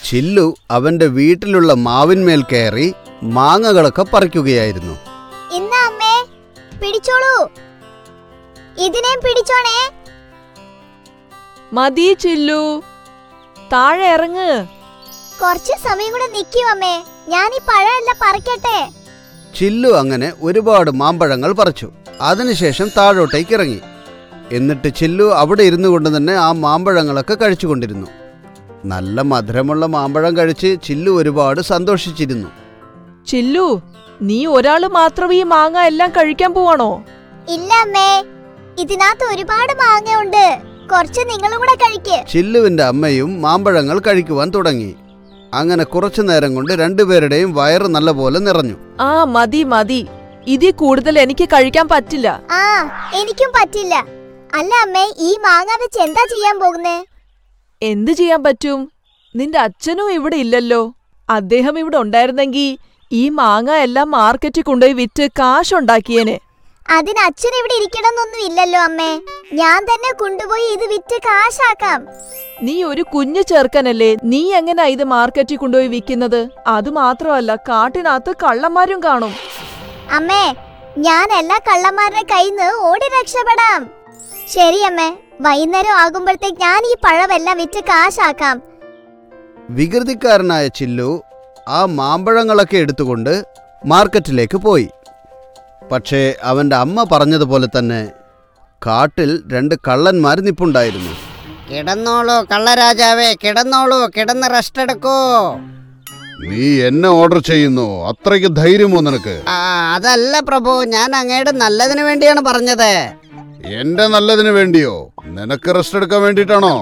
ചില്ലു അവന്റെ വീട്ടിലുള്ള മാവിന്മേൽ കയറി മാങ്ങകളൊക്കെ പറിക്കുകയായിരുന്നു ഇന്ന അമ്മേ പിടിച്ചോളൂ ഇതിനെ പിടിച്ചോണേ മതി ചില്ലു താഴെ ഇറങ്ങ് കുറച്ച് സമയം കൂടെ നിക്കൂ അമ്മേ ഞാൻ ഈ പഴമെല്ലാം പറിക്കട്ടെ ചില്ലു അങ്ങനെ ഒരുപാട് മാമ്പഴങ്ങൾ പറിച്ചു അതിനുശേഷം താഴോട്ടേക്ക് ഇറങ്ങി എന്നിട്ട് ചില്ലു അവിടെ ഇരുന്നു കൊണ്ട് തന്നെ ആ മാമ്പഴങ്ങളൊക്കെ കഴിച്ചുകൊണ്ടിരുന്നു നല്ല മധുരമുള്ള മാമ്പഴം കഴിച്ച് ചില്ലു ഒരുപാട് സന്തോഷിച്ചിരുന്നു ചില്ലു നീ ഒരാള് മാത്രം ഈ മാങ്ങ എല്ലാം കഴിക്കാൻ പോവാണോ ഇല്ല അമ്മേ ഇതിനകത്ത് ഒരുപാട് മാങ്ങ ഉണ്ട് കുറച്ച് നിങ്ങളും കൂടെ കഴിക്ക് ചില്ലുവിന്റെ അമ്മയും മാമ്പഴങ്ങൾ കഴിക്കുവാൻ തുടങ്ങി അങ്ങനെ കുറച്ചു നേരം കൊണ്ട് രണ്ടുപേരുടെയും വയറ് നല്ലപോലെ നിറഞ്ഞു ആ മതി മതി ഇതിൽ കൂടുതൽ എനിക്ക് കഴിക്കാൻ പറ്റില്ല ആ എനിക്കും പറ്റില്ല അല്ല അമ്മേ ഈ മാങ്ങ വെച്ച് എന്താ ചെയ്യാൻ പോകുന്നേ എന്ത് ചെയ്യാൻ പറ്റും നിന്റെ അച്ഛനും ഇവിടെ ഇല്ലല്ലോ അദ്ദേഹം ഇവിടെ ഉണ്ടായിരുന്നെങ്കി ഈ മാങ്ങ എല്ലാം മാർക്കറ്റിൽ കൊണ്ടുപോയി വിറ്റ് കാശുണ്ടാക്കിയേനെ അതിന് അച്ഛൻ ഇവിടെ ഇരിക്കണമെന്നൊന്നും ഇല്ലല്ലോ അമ്മേ ഞാൻ തന്നെ കൊണ്ടുപോയി ഇത് വിറ്റ് കാശാക്കാം നീ ഒരു കുഞ്ഞു ചെറുക്കനല്ലേ നീ എങ്ങനാ ഇത് മാർക്കറ്റിൽ കൊണ്ടുപോയി വിൽക്കുന്നത് അത് മാത്രമല്ല കാട്ടിനകത്ത് കള്ളന്മാരും കാണും അമ്മേ ഞാൻ എല്ലാ കള്ളന്മാരുടെ കയ്യിൽ നിന്ന് ഓടി രക്ഷപ്പെടാം ശരി അമ്മേ വൈകുന്നേരം ആകുമ്പോഴത്തേക്ക് ഞാൻ ഈ പഴമെല്ലാം വിറ്റ് കാശാക്കാം വികൃതിക്കാരനായ ചില്ലു ആ മാമ്പഴങ്ങളൊക്കെ എടുത്തുകൊണ്ട് മാർക്കറ്റിലേക്ക് പോയി പക്ഷേ അവന്റെ അമ്മ പറഞ്ഞതുപോലെ തന്നെ കാട്ടിൽ രണ്ട് കള്ളന്മാർ നിപ്പുണ്ടായിരുന്നു കിടന്നോളൂ കള്ളരാജാവേ കിടന്നോളൂ കിടന്ന് റെസ്റ്റ് എടുക്കൂ നീ എന്നെ ഓർഡർ ചെയ്യുന്നു അത്രയ്ക്ക് ധൈര്യമോ നിനക്ക് ആ അതല്ല പ്രഭു ഞാൻ അങ്ങയുടെ നല്ലതിന് വേണ്ടിയാണ് പറഞ്ഞത് എന്റെ നല്ലതിന് വേണ്ടിയോ നിനക്ക് റെസ്റ്റ് എടുക്കാൻ വേണ്ടിയിട്ടാണോ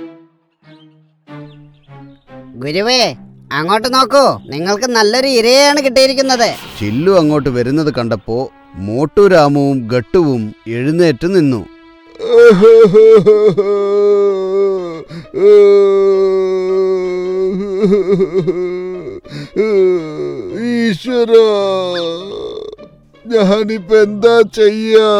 ഗുരുവേ അങ്ങോട്ട് നോക്കൂ നിങ്ങൾക്ക് നല്ലൊരു ഇരയാണ് കിട്ടിയിരിക്കുന്നത് ചില്ലു അങ്ങോട്ട് വരുന്നത് കണ്ടപ്പോ മോട്ടു രാമുവും ഗട്ടുവും എഴുന്നേറ്റ് നിന്നു ഈശ്വര ഞാനിപ്പോ എന്താ ചെയ്യാ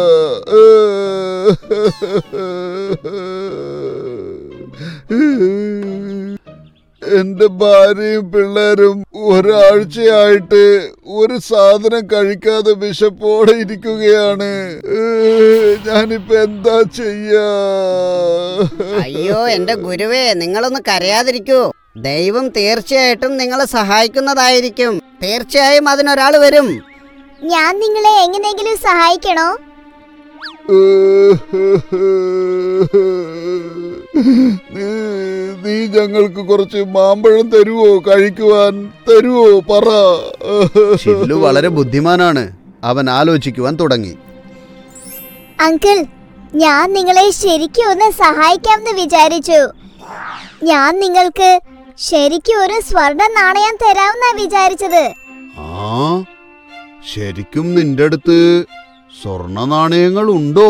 എന്റെ ഭാര്യയും പിള്ളേരും ഒരാഴ്ചയായിട്ട് ഒരു സാധനം കഴിക്കാതെ വിശപ്പോടെ ഇരിക്കുകയാണ് ഞാനിപ്പോ എന്താ ചെയ്യാ അയ്യോ എന്റെ ഗുരുവേ നിങ്ങളൊന്ന് കരയാതിരിക്കൂ ദൈവം തീർച്ചയായിട്ടും നിങ്ങളെ സഹായിക്കുന്നതായിരിക്കും തീർച്ചയായും അതിനൊരാൾ വരും ഞാൻ നിങ്ങളെ എങ്ങനെയെങ്കിലും സഹായിക്കണോ നീ- നീ ഞങ്ങൾക്ക് കുറച്ച് മാമ്പഴം തരുവോ കഴിക്കുവാൻ തരുവോ പറ ചില്ലു വളരെ ബുദ്ധിമാനാണ് അവൻ ആലോചിക്കുവാൻ തുടങ്ങി അങ്കിൾ ഞാൻ നിങ്ങളെ ശരിക്കും ഒന്ന് സഹായിക്കാമെന്ന് വിചാരിച്ചു ഞാൻ നിങ്ങൾക്ക് ശരിക്കും ഒരു സ്വർണ്ണ നാണയം തരാമെന്നാ വിചാരിച്ചത് ആ ശരിക്കും നിന്റെ അടുത്ത് സ്വർണ നാണയങ്ങൾ ഉണ്ടോ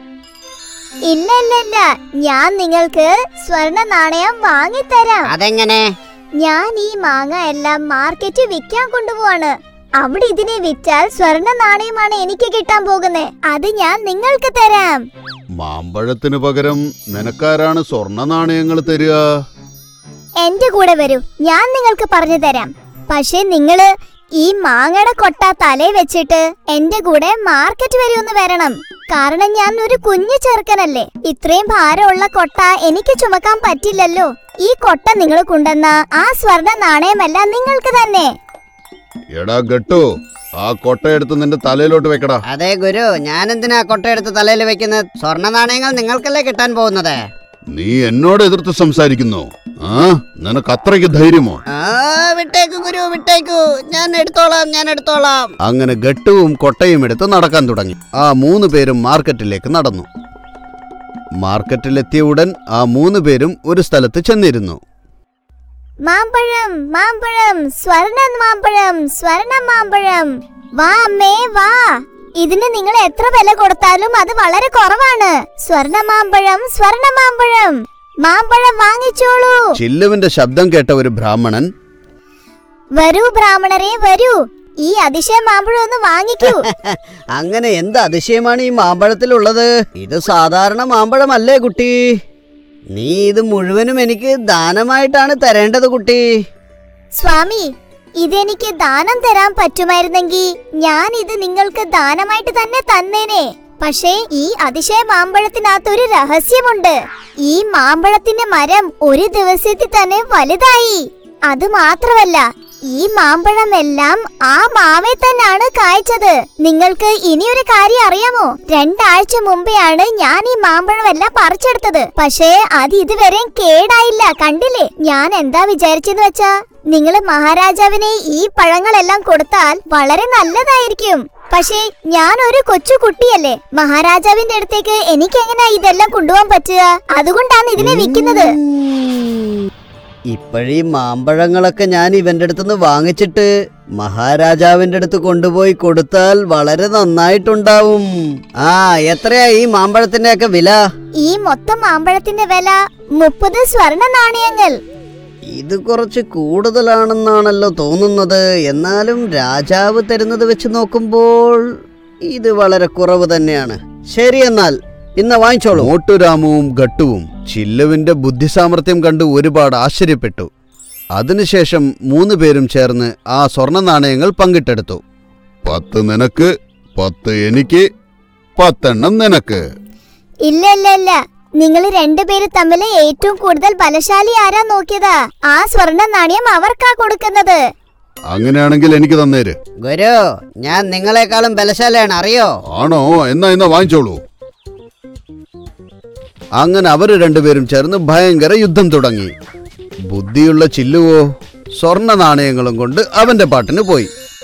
ഇല്ല ഇല്ല ഇല്ല ഞാൻ നിങ്ങൾക്ക് സ്വർണ്ണ നാണയം വാങ്ങിത്തരാം അതെങ്ങനെ ഞാൻ ഈ മാങ്ങ എല്ലാം മാർക്കറ്റിൽ വിൽക്കാൻ കൊണ്ടുപോവാണ് അവിടെ ഇതിനെ വിറ്റാൽ സ്വർണ്ണ നാണയമാണ് എനിക്ക് കിട്ടാൻ പോകുന്നത് അത് ഞാൻ നിങ്ങൾക്ക് തരാം മാമ്പഴത്തിന് പകരം നിനക്കാരാണ് സ്വർണ നാണയങ്ങൾ തരിക എന്റെ കൂടെ വരൂ ഞാൻ നിങ്ങൾക്ക് പറഞ്ഞു തരാം പക്ഷേ നിങ്ങള് ഈ മാങ്ങയുടെ കൊട്ട തലേ വെച്ചിട്ട് എന്റെ കൂടെ മാർക്കറ്റ് വരെ ഒന്ന് വരണം കാരണം ഞാൻ ഒരു കുഞ്ഞു ചെറുക്കനല്ലേ ഇത്രയും ഭാരമുള്ള കൊട്ട എനിക്ക് ചുമക്കാൻ പറ്റില്ലല്ലോ ഈ കൊട്ട നിങ്ങൾ കൊണ്ടുവന്ന ആ സ്വർണ്ണ നാണയമല്ല നിങ്ങൾക്ക് തന്നെ എടാ ഗട്ടു ആ കൊട്ടയെടുത്ത് നിന്റെ തലയിലോട്ട് വെക്കടാ അതെ ഗുരു ഞാൻ എന്തിനാ കൊട്ടയെടുത്ത് തലയിൽ വെക്കുന്നത് സ്വർണ്ണ നാണയങ്ങൾ നിങ്ങൾക്കല്ലേ കിട്ടാൻ പോകുന്നത് നീ എന്നോട് എതിർത്ത് സംസാരിക്കുന്നു ആ നിനക്ക് അത്രയ്ക്ക് ധൈര്യമോ ആ വിട്ടേക്കു ഗുരു വിട്ടേക്കു ഞാൻ എടുത്തോളാം ഞാൻ എടുത്തോളാം അങ്ങനെ ഗട്ടുവും കൊട്ടയും എടുത്ത് നടക്കാൻ തുടങ്ങി ആ മൂന്ന് പേരും മാർക്കറ്റിലേക്ക് നടന്നു മാർക്കറ്റിലെത്തിയ ഉടൻ ആ മൂന്ന് പേരും ഒരു സ്ഥലത്ത് ചെന്നിരുന്നു മാമ്പഴം മാമ്പഴം സ്വർണ്ണ മാമ്പഴം സ്വർണ്ണ മാമ്പഴം വാ അമ്മേ വാ ഇതിന് നിങ്ങൾ എത്ര വില കൊടുത്താലും അത് വളരെ കുറവാണ് സ്വർണ്ണ മാമ്പഴം സ്വർണ്ണ മാമ്പഴം മാമ്പഴം വാങ്ങിച്ചോളൂ ചില്ലുവിന്റെ ശബ്ദം കേട്ട ഒരു ബ്രാഹ്മണൻ വരൂ ബ്രാഹ്മണരെ വരൂ ഈ അതിശയ മാമ്പഴം ഒന്ന് വാങ്ങിക്കൂ അങ്ങനെ എന്ത് അതിശയമാണ് ഈ മാമ്പഴത്തിലുള്ളത് ഇത് സാധാരണ മാമ്പഴമല്ലേ കുട്ടി നീ ഇത് മുഴുവനും എനിക്ക് ദാനമായിട്ടാണ് തരേണ്ടത് കുട്ടി സ്വാമി ഇതെനിക്ക് ദാനം തരാൻ പറ്റുമായിരുന്നെങ്കിൽ ഞാൻ ഇത് നിങ്ങൾക്ക് ദാനമായിട്ട് തന്നെ തന്നേനെ പക്ഷേ ഈ അതിശയ മാമ്പഴത്തിനകത്തൊരു രഹസ്യമുണ്ട് ഈ മാമ്പഴത്തിന്റെ മരം ഒരു ദിവസത്തിൽ തന്നെ വലുതായി അത് മാത്രമല്ല ഈ മാമ്പഴമെല്ലാം ആ മാവെ തന്നെയാണ് കായ്ച്ചത് നിങ്ങൾക്ക് ഇനിയൊരു കാര്യം അറിയാമോ രണ്ടാഴ്ച മുമ്പെയാണ് ഞാൻ ഈ മാമ്പഴമെല്ലാം പറിച്ചെടുത്തത് പക്ഷേ അത് ഇതുവരെ കേടായില്ല കണ്ടില്ലേ ഞാൻ എന്താ വിചാരിച്ചെന്ന് വെച്ചാ നിങ്ങൾ മഹാരാജാവിനെ ഈ പഴങ്ങളെല്ലാം കൊടുത്താൽ വളരെ നല്ലതായിരിക്കും പക്ഷേ ഞാൻ ഒരു കൊച്ചു കുട്ടിയല്ലേ മഹാരാജാവിന്റെ അടുത്തേക്ക് എനിക്ക് എങ്ങനെയാ ഇതെല്ലാം കൊണ്ടുപോകാൻ പറ്റുക അതുകൊണ്ടാണ് ഇതിനെ വിൽക്കുന്നത് ഇപ്പോഴീ മാമ്പഴങ്ങളൊക്കെ ഞാൻ ഇവന്റെ അടുത്തുനിന്ന് വാങ്ങിച്ചിട്ട് മഹാരാജാവിന്റെ അടുത്ത് കൊണ്ടുപോയി കൊടുത്താൽ വളരെ നന്നായിട്ടുണ്ടാവും ആ എത്രയാ ഈ മാമ്പഴത്തിന്റെ ഒക്കെ വില ഈ മൊത്തം മാമ്പഴത്തിന്റെ വില മുപ്പത് സ്വർണ നാണയങ്ങൾ ഇത് കുറച്ച് കൂടുതലാണെന്നാണല്ലോ തോന്നുന്നത് എന്നാലും രാജാവ് തരുന്നത് വെച്ച് നോക്കുമ്പോൾ ഇത് വളരെ കുറവ് തന്നെയാണ് ശരി എന്നാൽ ഇന്ന് വാങ്ങിച്ചോളൂ മോട്ടുരാമുവും ഗട്ടുവും ചില്ലുവിന്റെ ബുദ്ധിസാമർഥ്യം കണ്ട് ഒരുപാട് ആശ്ചര്യപ്പെട്ടു അതിനുശേഷം മൂന്ന് പേരും ചേർന്ന് ആ സ്വർണ്ണ നാണയങ്ങൾ പങ്കിട്ടെടുത്തു പത്ത് നിനക്ക് പത്ത് എനിക്ക് പത്തെണ്ണം നിനക്ക് ഇല്ല ഇല്ല ഇല്ല നിങ്ങൾ രണ്ടുപേര് തമ്മിൽ ഏറ്റവും കൂടുതൽ ബലശാലി ആരാ നോക്കിയതാ ആ സ്വർണ്ണ നാണയം അവർക്കാ കൊടുക്കുന്നത് അങ്ങനെയാണെങ്കിൽ എനിക്ക് തന്നേര് ഗുരു ഞാൻ നിങ്ങളെക്കാളും ബലശാലയാണ് അറിയോ ആണോ എന്നാ എന്നാ വാങ്ങിച്ചോളൂ അങ്ങനെ അവർ രണ്ടുപേരും ചേർന്ന് ഭയങ്കര യുദ്ധം തുടങ്ങി ബുദ്ധിയുള്ള ചില്ലുവോ സ്വർണ്ണ നാണയങ്ങളും കൊണ്ട് അവന്റെ പാട്ടിന് പോയി